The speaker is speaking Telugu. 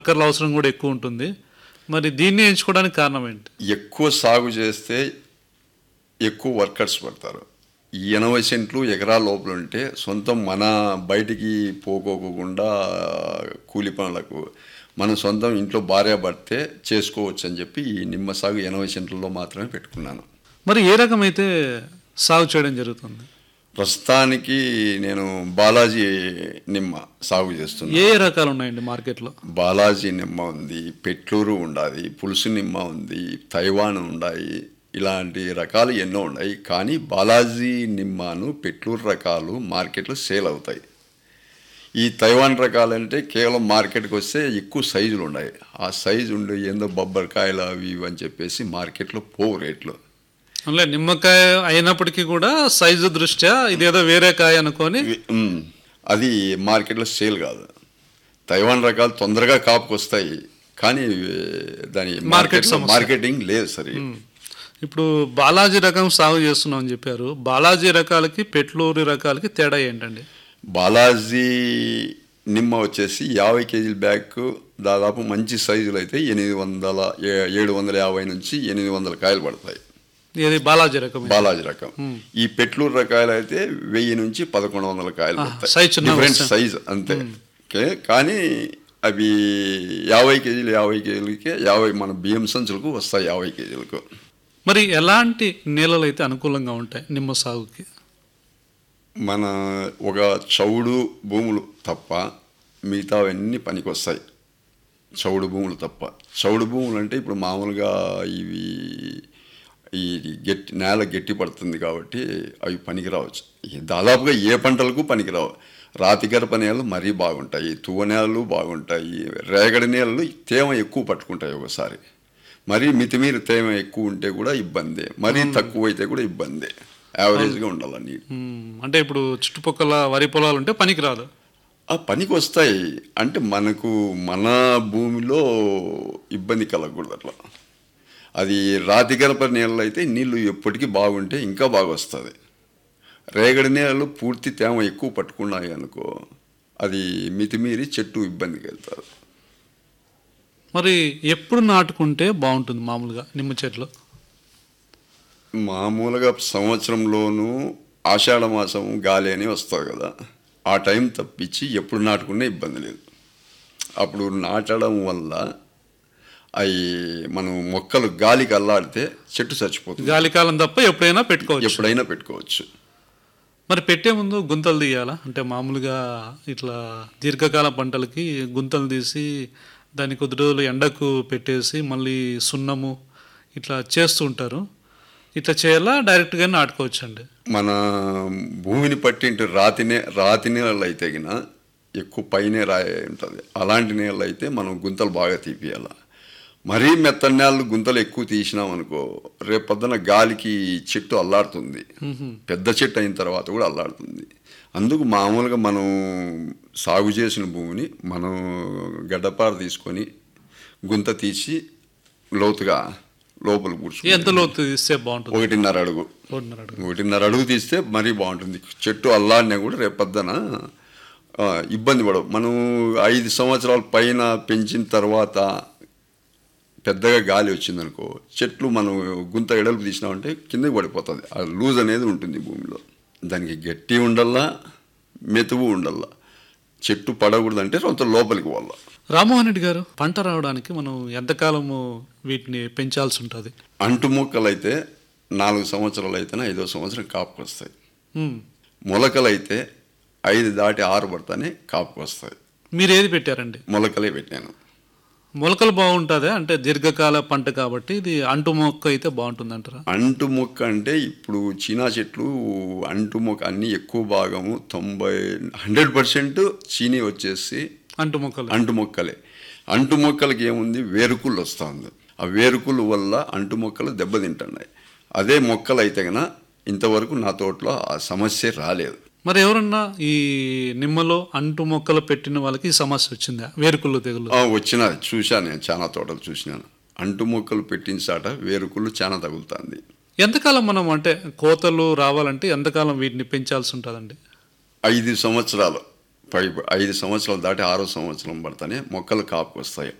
వర్కర్ల అవసరం కూడా ఎక్కువ ఉంటుంది మరి దీన్ని ఎంచుకోవడానికి కారణం ఏంటి ఎక్కువ సాగు చేస్తే ఎక్కువ వర్కర్స్ పడతారు ఈ ఎనభై సెంట్లు ఎకరాల లోపల ఉంటే సొంతం మన బయటికి పోకోకుండా కూలి పనులకు మనం సొంతం ఇంట్లో భార్య పడితే చేసుకోవచ్చు అని చెప్పి ఈ నిమ్మ సాగు ఎనభై సెంట్లలో మాత్రమే పెట్టుకున్నాను మరి ఏ రకమైతే సాగు చేయడం జరుగుతుంది ప్రస్తుతానికి నేను బాలాజీ నిమ్మ సాగు చేస్తున్నాను ఏ ఏ రకాలు ఉన్నాయండి మార్కెట్లో బాలాజీ నిమ్మ ఉంది పెట్లూరు ఉండాలి పులుసు నిమ్మ ఉంది తైవాన్ ఉన్నాయి ఇలాంటి రకాలు ఎన్నో ఉన్నాయి కానీ బాలాజీ నిమ్మను పెట్లూరు రకాలు మార్కెట్లో సేల్ అవుతాయి ఈ తైవాన్ రకాలంటే కేవలం మార్కెట్కి వస్తే ఎక్కువ సైజులు ఉన్నాయి ఆ సైజు ఉండి ఏందో బొబ్బరికాయలు అవి ఇవి అని చెప్పేసి మార్కెట్లో పోవు రేట్లు అంటే నిమ్మకాయ అయినప్పటికీ కూడా సైజు దృష్ట్యా ఇదేదో వేరే కాయ అనుకొని ఇవి- ఉమ్, అది మార్కెట్లో సేల్ కాదు తైవాన్ రకాలు తొందరగా కాపుకి వస్తాయి కానీ ఇవి దాని మార్కెట్ సమస్య. మార్కెటింగ్ లేదు సరి ఇప్పుడు బాలాజీ రకం సాగు చేస్తున్నాం అని చెప్పారు బాలాజీ రకాలకి పెట్లూరి రకాలకి తేడా ఏంటండి బాలాజీ నిమ్మ వచ్చేసి యాభై కేజీల బ్యాగ్ దాదాపు మంచి సైజులు అయితే ఎనిమిది వందల ఏ- ఏడు వందల యాభై నుంచి ఎనిమిది వందల కాయలు పడతాయి ఇది బాలాజీ రకం బాలాజీ రకం ఈ పెట్లూరు రకాయలు అయితే వెయ్యి నుంచి పదకొండు వందల కాయలు ఆ, పడతాయి size చిన్నగా డిఫరెంట్ వస్తాయి. సైజ్ అంతే ఓకే కానీ అవి యాభై కేజీలు యాభై కేజీలకి యాభై మన బియ్యం సంచులకు వస్తాయి యాభై కేజీలకు మరి ఎలాంటి నేలలు అయితే అనుకూలంగా ఉంటాయి నిమ్మ సాగుకి మన ఒక చౌడు భూములు తప్ప మిగతావన్నీ పనికి వస్తాయి చౌడు భూములు తప్ప చౌడు భూములు అంటే ఇప్పుడు మామూలుగా ఇవి ఈ గట్టి నేల గట్టి పడుతుంది కాబట్టి అవి పనికిరావచ్చు ఈ దాదాపుగా ఏ పంటలకు పనికిరావు రాతిగరప నేలలు మరీ బాగుంటాయి తువ్వ నేలలు బాగుంటాయి రేగడి నేలలు తేమ ఎక్కువ పట్టుకుంటాయి ఒకసారి మరీ మితిమీరి తేమ ఎక్కువ ఉంటే కూడా ఇబ్బందే మరీ తక్కువ అయితే కూడా ఇబ్బందే యావరేజ్గా ఉండాలి నీరు మ్మ్. అంటే ఇప్పుడు చుట్టుపక్కల వరి పొలాలు ఉంటే పనికిరాదు ఆ పనికి వస్తాయి అంటే మనకు మన భూమిలో ఇబ్బంది కలగకూడదు అట్లా అది రాతి గరప నీళ్ళు అయితే నీళ్లు ఎప్పటికీ బాగుంటే ఇంకా బాగా వస్తుంది రేగడి నీళ్ళు పూర్తి తేమ ఎక్కువ పట్టుకున్నాయి అనుకో అది మితిమీరి చెట్టు ఇబ్బందికి వెళ్తారు మరి ఎప్పుడు నాటుకుంటే బాగుంటుంది మామూలుగా నిమ్మ చెట్లు మామూలుగా సంవత్సరంలోనూ ఆషాఢ మాసం గాలి అని వస్తుంది కదా ఆ టైం తప్పించి ఎప్పుడు నాటుకునే ఇబ్బంది లేదు అప్పుడు నాటడం వల్ల అవి మనం మొక్కలు గాలికి అల్లాడితే చెట్టు చచ్చిపోతుంది గాలికాలం తప్ప ఎప్పుడైనా పెట్టుకోవచ్చు ఎప్పుడైనా పెట్టుకోవచ్చు మరి పెట్టే ముందు గుంతలు తీయాలా అంటే మామూలుగా ఇట్లా దీర్ఘకాల పంటలకి గుంతలు తీసి దాన్ని కొద్ది రోజులు ఎండకు పెట్టేసి మళ్ళీ సున్నము ఇట్లా చేస్తూ ఉంటారు ఇట్లా చేయాలా డైరెక్ట్గా నాటుకోవచ్చు అండి మన భూమిని పట్టింటి రాతి నే రాతి నీళ్ళు అయితే గిన ఎక్కువ పైనే రాయి ఉంటుంది అలాంటి నీళ్ళు అయితే మనం గుంతలు బాగా తీపియాల మరీ మెత్తని నేళ్ళు గుంతలు ఎక్కువ తీసినాం అనుకో రేపు పొద్దున గాలికి చెట్టు అల్లాడుతుంది పెద్ద చెట్టు అయిన తర్వాత కూడా అల్లాడుతుంది అందుకు మామూలుగా మనం సాగు చేసిన భూమిని మనం గడ్డపార తీసుకొని గుంత తీసి లోతుగా లోపల కూర్చుని ఎంత లోతు తీస్తే బాగుంటుంది ఒకటిన్నర అడుగు ఒకటిన్నర అడుగు. ఒకటిన్నర అడుగు తీస్తే మరీ బాగుంటుంది చెట్టు అల్లాడినా కూడా రేపు పొద్దున ఆ, ఇబ్బంది పడవు మనం ఐదు సంవత్సరాల పైన పెంచిన తర్వాత పెద్దగా గాలి వచ్చిందనుకో చెట్లు మనం గుంత ఎడల్పు తీసినామంటే కిందకి పడిపోతుంది ఆ లూజ్ అనేది ఉంటుంది భూమిలో దానికి గట్టి ఉండల్లా మెతువు ఉండల్లా చెట్టు పడకూడదంటే కొంత లోపలికి వాళ్ళ రామ్మోహన్ రెడ్డి గారు పంట రావడానికి మనం ఎంతకాలము వీటిని పెంచాల్సి ఉంటుంది అంటు మొక్కలు అయితే నాలుగు సంవత్సరాలు అయితేనే ఐదో సంవత్సరం కాపుకి వస్తాయి ఉమ్. మొలకలు అయితే ఐదు దాటి ఆరు పడతానే కాపుకి వస్తాయి మీరు ఏది పెట్టారండి మొలకలే పెట్టాను మొలకలు బాగుంటుందా అంటే దీర్ఘకాల పంట కాబట్టి ఇది అంటు మొక్క అయితే బాగుంటుంది అంటారా అంటు మొక్క అంటే ఇప్పుడు చీనా చెట్లు అంటు మొక్క అన్ని ఎక్కువ భాగము తొంభై హండ్రెడ్ పర్సెంట్ చీనీ వచ్చేసి అంటు మొక్కలు అంటు మొక్కలే అంటు మొక్కలకి ఏముంది వేరుకుళ్ళు వస్తుంది ఆ వేరుకులు వల్ల అంటు మొక్కలు దెబ్బతింటున్నాయి అదే మొక్కలు అయితే కనుక ఇంతవరకు నా తోటలో ఆ సమస్య రాలేదు మరి ఎవరన్నా ఈ నిమ్మలో అంటు మొక్కలు పెట్టిన వాళ్ళకి ఈ సమస్య వచ్చిందా వేరుకుళ్ళు తెగులు ఆ, వచ్చిన చూశాను నేను చాలా తోటలు చూసినాను అంటు మొక్కలు పెట్టిన చాట వేరుకుళ్ళు చాలా తగులుతుంది ఎంతకాలం మనం అంటే కోతలు రావాలంటే ఎంతకాలం వీటిని పెంచాల్సి ఉంటుందండి ఐదు సంవత్సరాలు పై ఐదు సంవత్సరాలు దాటి ఆరో సంవత్సరం పడితేనే మొక్కలు కాపుకి వస్తాయి